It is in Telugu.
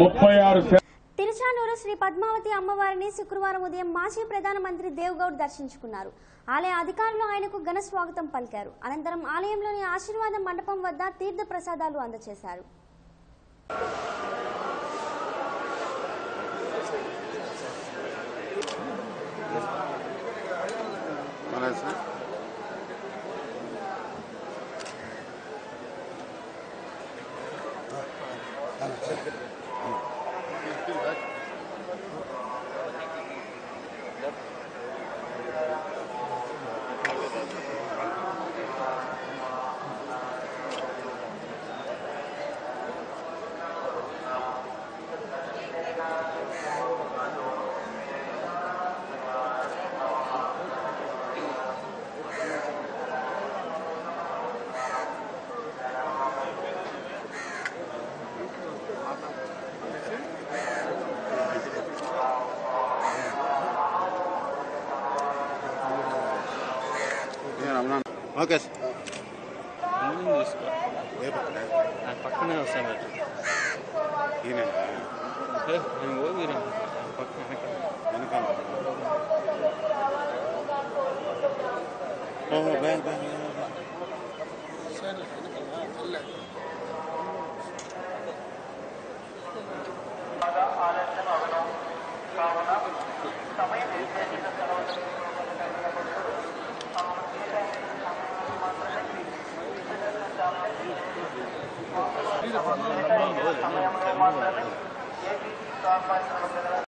ముప్పై ఆరు తిరుచానూరు శ్రీ పద్మావతి అమ్మవారిని శుక్రవారం ఉదయం మాజీ ప్రధానమంత్రి దేవ్గౌడ్ దర్శించుకున్నారు ఆలయ అధికారులు ఆయనకు ఘన స్వాగతం పలికారు అనంతరం ఆలయంలోని ఆశీర్వాద మండపం వద్ద తీర్థ ప్రసాదాలు అందజేశారు ఓకే సార్ ముందు తీసుకో ఏ పక్కన నాకు పక్కనే వస్తాను ఈయన నేను పోగిరా పక్కన వెనకాల ఓహో బ్యాగ్ బ్యాగ్